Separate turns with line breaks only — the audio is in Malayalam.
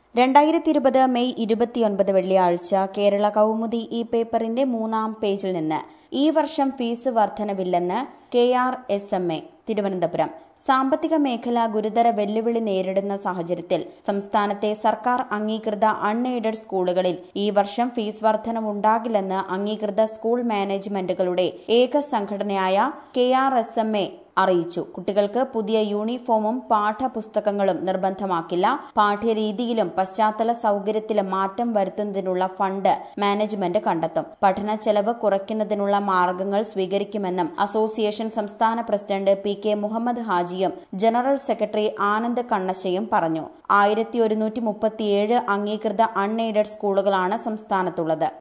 രണ്ടായിരത്തി ഇരുപത് മെയ് ഇരുപത്തിയൊൻപത് വെള്ളിയാഴ്ച കേരള കൗമുദി ഈ പേപ്പറിന്റെ മൂന്നാം പേജിൽ നിന്ന് ഈ വർഷം ഫീസ് വർധനവില്ലെന്ന് K R S M A Thiruvananthapuram സാമ്പത്തിക മേഖല ഗുരുതര വെല്ലുവിളി നേരിടുന്ന സാഹചര്യത്തിൽ സംസ്ഥാനത്തെ സർക്കാർ അംഗീകൃത അൺഎയ്ഡഡ് സ്കൂളുകളിൽ ഈ വർഷം ഫീസ് വർധനവുണ്ടാകില്ലെന്ന് അംഗീകൃത സ്കൂൾ മാനേജ്മെന്റുകളുടെ ഏക സംഘടനയായ K R S M A അറിയിച്ചു കുട്ടികൾക്ക് പുതിയ യൂണിഫോമും പാഠപുസ്തകങ്ങളും നിർബന്ധമാക്കില്ല പാഠ്യരീതിയിലും പശ്ചാത്തല സൗകര്യത്തിലും മാറ്റം വരുത്തുന്നതിനുള്ള ഫണ്ട് മാനേജ്മെന്റ് കണ്ടെത്തും പഠന ചെലവ് കുറയ്ക്കുന്നതിനുള്ള മാർഗങ്ങൾ സ്വീകരിക്കുമെന്നും അസോസിയേഷൻ സംസ്ഥാന പ്രസിഡന്റ് പി കെ മുഹമ്മദ് ഹാജിയും ജനറൽ സെക്രട്ടറി ആനന്ദ് കണ്ണശയും പറഞ്ഞു ആയിരത്തി ഒരുന്നൂറ്റി മുപ്പത്തിയേഴ് അംഗീകൃത അൺഎയ്ഡഡ് സ്കൂളുകളാണ് സംസ്ഥാനത്തുള്ളത്